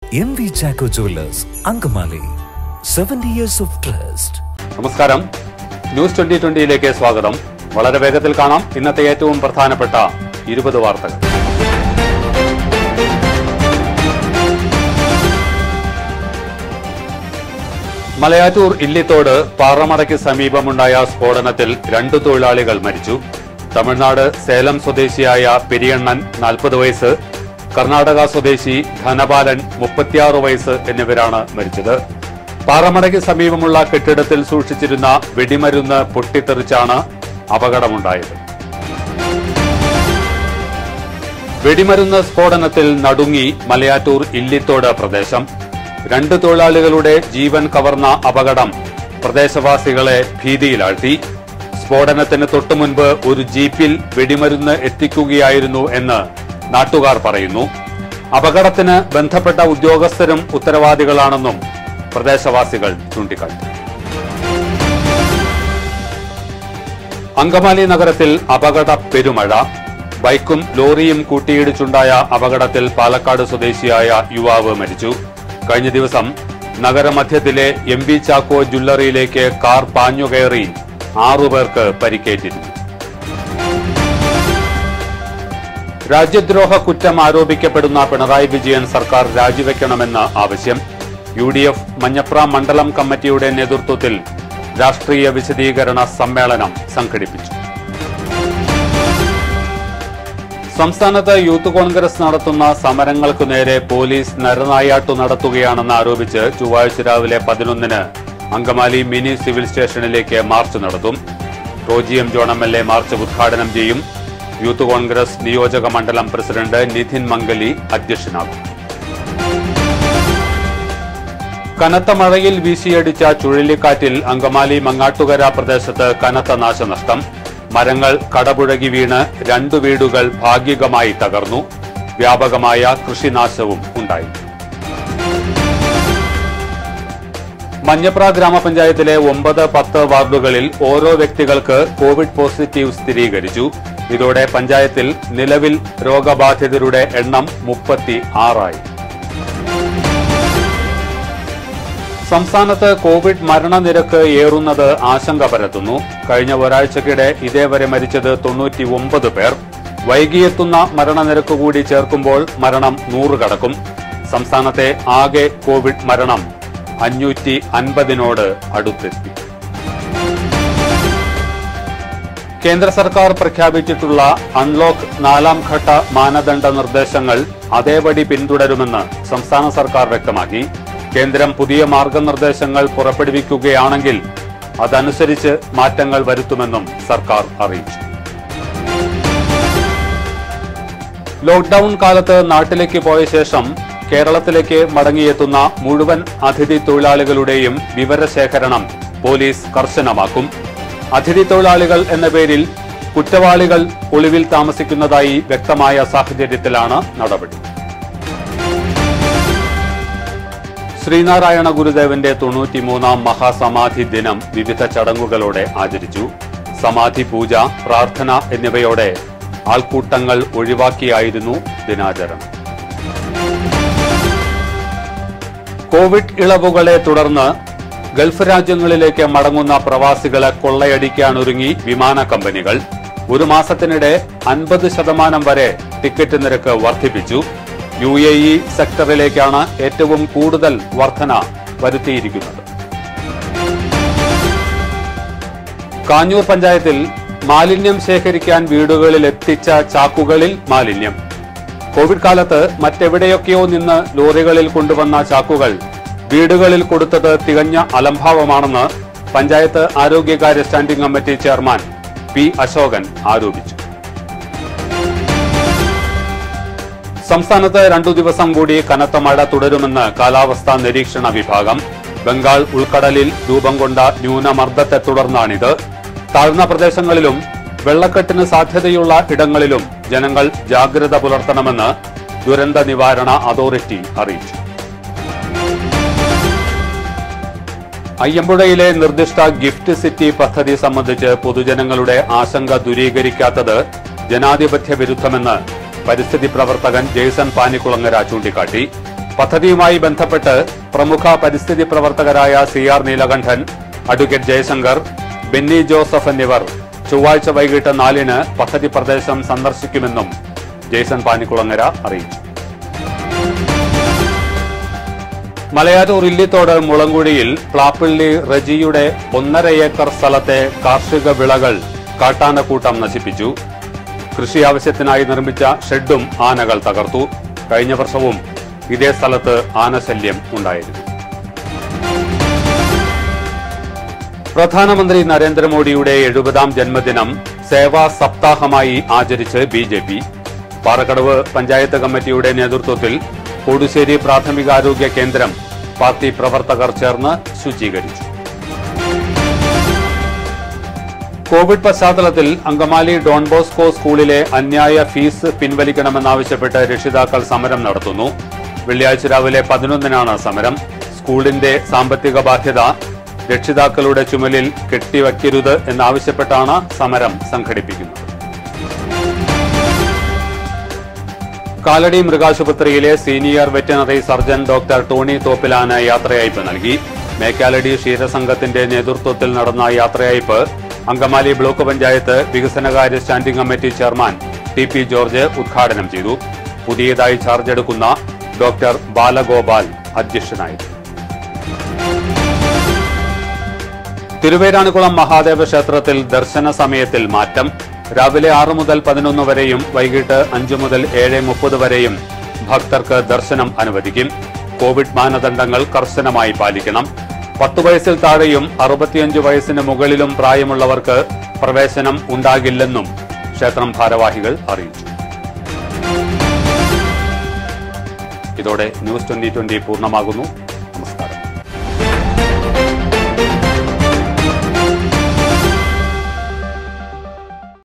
M V Chacko jewellers Angamaly seventy years of trust നമസ്കാരം news twenty ട്വന്റിയിലേക്ക് സ്വാഗതം വളരെ വേഗത്തിൽ കാണാം ഇന്നത്തെ ഏറ്റവും പ്രധാനപ്പെട്ട ഇരുപത് വാർത്തകൾ മലയാറ്റൂർ ഇല്ലിത്തോട് പാറമടയ്ക്ക് സമീപമുണ്ടായ സ്ഫോടനത്തിൽ രണ്ടു തൊഴിലാളികൾ മരിച്ചു തമിഴ്നാട് സേലം സ്വദേശിയായ പെരിയണ്ണൻ നാൽപ്പത് വയസ്സ് കർണാടക സ്വദേശി ധനപാലൻ മുപ്പത്തിയാറ് വയസ്സ് എന്നിവരാണ് മരിച്ചത് പാറമടയ്ക്ക് സമീപമുള്ള കെട്ടിടത്തിൽ സൂക്ഷിച്ചിരുന്ന വെടിമരുന്ന് പൊട്ടിത്തെറിച്ചാണ് അപകടമുണ്ടായത് വെടിമരുന്ന് സ്ഫോടനത്തിൽ നടുങ്ങി മലയാറ്റൂർ ഇല്ലിത്തോട് പ്രദേശം രണ്ട് തൊഴിലാളികളുടെ ജീവൻ കവർന്ന അപകടം പ്രദേശവാസികളെ ഭീതിയിലാഴ്ത്തി സ്ഫോടനത്തിന് തൊട്ടുമുൻപ് ഒരു ജീപ്പിൽ വെടിമരുന്ന് എത്തിക്കുകയായിരുന്നു എന്ന് നാട്ടുകാർ പറയുന്നു അപകടത്തിന് ബന്ധപ്പെട്ട ഉദ്യോഗസ്ഥരും ഉത്തരവാദികളാണെന്നും പ്രദേശവാസികൾ ചൂണ്ടിക്കാട്ടി അങ്കമാലി നഗരത്തിൽ അപകട പെരുമഴ ബൈക്കും ലോറിയും കൂട്ടിയിടിച്ചുണ്ടായ അപകടത്തിൽ പാലക്കാട് സ്വദേശിയായ യുവാവ് മരിച്ചു കഴിഞ്ഞ ദിവസം നഗരമധ്യത്തിലെ എം ബി ചാക്കോ ജ്വല്ലറിയിലേക്ക് കാർ പാഞ്ഞുകയറി ആറുപേർക്ക് പരിക്കേറ്റിരുന്നു രാജ്യദ്രോഹ കുറ്റം ആരോപിക്കപ്പെടുന്ന പിണറായി വിജയൻ സർക്കാർ രാജിവെക്കണമെന്ന് ആവശ്യം യു ഡി എഫ് മഞ്ഞപ്ര മണ്ഡലം കമ്മിറ്റിയുടെ നേതൃത്വത്തിൽ രാഷ്ട്രീയ വിശദീകരണ സമ്മേളനം സംഘടിപ്പിച്ചു സംസ്ഥാനത്ത് യൂത്ത് കോൺഗ്രസ് നടത്തുന്ന സമരങ്ങൾക്ക് നേരെ പോലീസ് നരനായാട്ടു നടത്തുകയാണെന്ന് ആരോപിച്ച് ചൊവ്വാഴ്ച രാവിലെ പതിനൊന്നിന് അങ്കമാലി മിനി സിവിൽ സ്റ്റേഷനിലേക്ക് മാർച്ച് നടത്തും Roji M John M L A march ഉദ്ഘാടനം ചെയ്യും യൂത്ത് കോൺഗ്രസ് നിയോജക മണ്ഡലം പ്രസിഡന്റ് നിധിൻ മംഗലി അധ്യക്ഷനാകും കനത്ത മഴയിൽ വീശിയടിച്ച ചുഴലിക്കാറ്റിൽ അങ്കമാലി മങ്ങാട്ടുകര പ്രദേശത്ത് കനത്ത നാശനഷ്ടം മരങ്ങൾ കടപുഴകി വീണ് രണ്ടു വീടുകൾ ഭാഗികമായി തകർന്നു വ്യാപകമായ കൃഷിനാശവും ഉണ്ടായി മഞ്ഞപ്ര ഗ്രാമപഞ്ചായത്തിലെ ഒമ്പത് പത്ത് വാർഡുകളിൽ ഓരോ വ്യക്തികൾക്ക് കോവിഡ് പോസിറ്റീവ് സ്ഥിരീകരിച്ചു ഇതോടെ പഞ്ചായത്തിൽ നിലവിൽ രോഗബാധിതരുടെ എണ്ണം മുപ്പത്തി ആറായി സംസ്ഥാനത്ത് കോവിഡ് മരണനിരക്ക് ഏറുന്നത് ആശങ്ക പരത്തുന്നു കഴിഞ്ഞ ഒരാഴ്ചക്കിടെ ഇതേവരെ മരിച്ചത് തൊണ്ണൂറ്റി ഒമ്പത് പേർ വൈകിയെത്തുന്ന മരണനിരക്ക് കൂടി ചേർക്കുമ്പോൾ മരണം നൂറ് കടക്കും സംസ്ഥാനത്തെ ആകെ കോവിഡ് മരണം അഞ്ഞൂറ്റി അൻപതിനോട് അടുത്തെത്തി കേന്ദ്ര സർക്കാർ പ്രഖ്യാപിച്ചിട്ടുള്ള അൺലോക്ക് നാലാം ഘട്ട മാനദണ്ഡ നിർദ്ദേശങ്ങൾ അതേപടി പിന്തുടരുമെന്ന് സംസ്ഥാന സർക്കാർ വ്യക്തമാക്കി കേന്ദ്രം പുതിയ മാർഗനിർദ്ദേശങ്ങൾ പുറപ്പെടുവിക്കുകയാണെങ്കിൽ അതനുസരിച്ച് മാറ്റങ്ങൾ വരുത്തുമെന്നും സർക്കാർ അറിയിച്ചു ലോക്ഡൌൺ കാലത്ത് നാട്ടിലേക്ക് പോയ ശേഷം കേരളത്തിലേക്ക് മടങ്ങിയെത്തുന്ന മുഴുവൻ അതിഥി തൊഴിലാളികളുടെയും വിവരശേഖരണം പോലീസ് കർശനമാക്കും അതിഥി തൊഴിലാളികൾ എന്ന പേരിൽ കുറ്റവാളികൾ ഒളിവിൽ താമസിക്കുന്നതായി വ്യക്തമായ സാഹചര്യത്തിലാണ് നടപടി ശ്രീനാരായണ ഗുരുദേവന്റെ തൊണ്ണൂറ്റിമൂന്നാം മഹാസമാധി ദിനം വിവിധ ചടങ്ങുകളോടെ ആചരിച്ചു സമാധി പൂജ പ്രാർത്ഥന എന്നിവയോടെ ആൾക്കൂട്ടങ്ങൾ ഒഴിവാക്കിയായിരുന്നു ദിനാചരണം കോവിഡ് ഇളവുകളെ തുടർന്ന് ഗൾഫ് രാജ്യങ്ങളിലേക്ക് മടങ്ങുന്ന പ്രവാസികളെ കൊള്ളയടിക്കാനൊരുങ്ങി വിമാന കമ്പനികൾ ഒരു മാസത്തിനിടെ അൻപത് ശതമാനം വരെ ടിക്കറ്റ് നിരക്ക് വർദ്ധിപ്പിച്ചു യു എ ഇ സെക്ടറിലേക്കാണ് ഏറ്റവും കൂടുതൽ വർധന വരുത്തിയിരിക്കുന്നത് കാഞ്ഞൂർ പഞ്ചായത്തിൽ മാലിന്യം ശേഖരിക്കാൻ വീടുകളിൽ എത്തിച്ച ചാക്കുകളിൽ മാലിന്യം കോവിഡ് കാലത്ത് മറ്റെവിടെയൊക്കെയോ നിന്ന് ലോറികളിൽ കൊണ്ടുവന്ന ചാക്കുകൾ വീടുകളിൽ കൊടുത്തത് തികഞ്ഞ അലംഭാവമാണെന്ന് പഞ്ചായത്ത് ആരോഗ്യകാര്യ standing committee chairman P Ashokan ആരോപിച്ചു സംസ്ഥാനത്ത് രണ്ടു ദിവസം കൂടി കനത്ത മഴ തുടരുമെന്ന് കാലാവസ്ഥാ നിരീക്ഷണ വിഭാഗം ബംഗാൾ ഉൾക്കടലിൽ രൂപം കൊണ്ട ന്യൂനമർദ്ദത്തെ തുടർന്നാണിത് താഴ്ന്ന പ്രദേശങ്ങളിലും വെള്ളക്കെട്ടിന് സാധ്യതയുള്ള ഇടങ്ങളിലും ജനങ്ങൾ ജാഗ്രത പുലർത്തണമെന്ന് ദുരന്ത നിവാരണ അതോറിറ്റി അറിയിച്ചു അയ്യമ്പുഴയിലെ നിർദ്ദിഷ്ട ഗിഫ്റ്റ് സിറ്റി പദ്ധതി സംബന്ധിച്ച് പൊതുജനങ്ങളുടെ ആശങ്ക ദൂരീകരിക്കാത്തത് ജനാധിപത്യ വിരുദ്ധമെന്ന് പരിസ്ഥിതി പ്രവർത്തകൻ ജെയ്സൺ പാനിക്കുളങ്ങര ചൂണ്ടിക്കാട്ടി പദ്ധതിയുമായി ബന്ധപ്പെട്ട് പ്രമുഖ പരിസ്ഥിതി പ്രവർത്തകരായ C R Neelakantan advocate Jayashankar Benny Joseph എന്നിവർ ചൊവ്വാഴ്ച വൈകിട്ട് നാലിന് പദ്ധതി പ്രദേശം സന്ദർശിക്കുമെന്നും ജെയ്സൺ പാനിക്കുളങ്ങര അറിയിച്ചു മലയാറ്റൂർ ഇല്ലിത്തോട് മുളങ്കുഴിയിൽ പ്ലാപ്പിള്ളി റജിയുടെ ഒന്നര ഏക്കർ സ്ഥലത്തെ കാർഷിക വിളകൾ കാട്ടാനക്കൂട്ടം നശിപ്പിച്ചു കൃഷി ആവശ്യത്തിനായി നിർമ്മിച്ച ഷെഡും ആനകൾ തകർത്തു കഴിഞ്ഞ വർഷവും ഇതേ സ്ഥലത്ത് ആനശല്യം ഉണ്ടായിരുന്നു പ്രധാനമന്ത്രി നരേന്ദ്രമോദിയുടെ എഴുപതാം ജന്മദിനം സേവാ സപ്താഹമായി ആചരിച്ച് B J P Parakkadavu panchayat കമ്മിറ്റിയുടെ നേതൃത്വത്തിൽ കോടുശ്ശേരി പ്രാഥമികാരോഗ്യ കേന്ദ്രം പാർട്ടി പ്രവർത്തകർ ചേർന്ന് ശുചീകരിച്ചു കോവിഡ് പശ്ചാത്തലത്തിൽ അങ്കമാലി ഡോൺ ബോസ്കോ സ്കൂളിലെ അന്യായ ഫീസ് പിൻവലിക്കണമെന്നാവശ്യപ്പെട്ട് രക്ഷിതാക്കൾ സമരം നടത്തുന്നു വെള്ളിയാഴ്ച രാവിലെ പതിനൊന്നിനാണ് സമരം സ്കൂളിന്റെ സാമ്പത്തിക ബാധ്യത രക്ഷിതാക്കളുടെ ചുമലിൽ കെട്ടിവയ്ക്കരുത് എന്നാവശ്യപ്പെട്ടാണ് സമരം സംഘടിപ്പിക്കുന്നത് കാലടി മൃഗാശുപത്രിയിലെ senior veterinary surgeon doctor Tony തോപ്പിലാന് യാത്രയയപ്പ് നൽകി മേക്കാലടി ക്ഷീരസംഘത്തിന്റെ നേതൃത്വത്തിൽ നടന്ന യാത്രയയപ്പ് അങ്കമാലി ബ്ലോക്ക് പഞ്ചായത്ത് വികസനകാര്യ standing committee chairman T P George ഉദ്ഘാടനം ചെയ്തു പുതിയതായി ചാർജ് എടുക്കുന്ന ഡോക്ടർ ബാലഗോപാൽ അധ്യക്ഷനായിരുന്നു തിരുവേരാണിക്കുളം മഹാദേവ ക്ഷേത്രത്തിൽ ദർശന സമയത്തിൽ മാറ്റം രാവിലെ ആറ് മുതൽ പതിനൊന്ന് വരെയും വൈകിട്ട് അഞ്ചു മുതൽ ഏഴ് മുപ്പത് വരെയും ഭക്തർക്ക് ദർശനം അനുവദിക്കും കോവിഡ് മാനദണ്ഡങ്ങൾ കർശനമായി പാലിക്കണം പത്ത് വയസ്സിൽ താഴെയും അറുപത്തിയഞ്ച് വയസ്സിന് മുകളിലും പ്രായമുള്ളവർക്ക് പ്രവേശനം ഉണ്ടാകില്ലെന്നും ക്ഷേത്രം ഭാരവാഹികൾ അറിയിച്ചു ഇതോടെ ന്യൂസ് ട്വന്റി ട്വന്റി പൂർണ്ണമാകുന്നു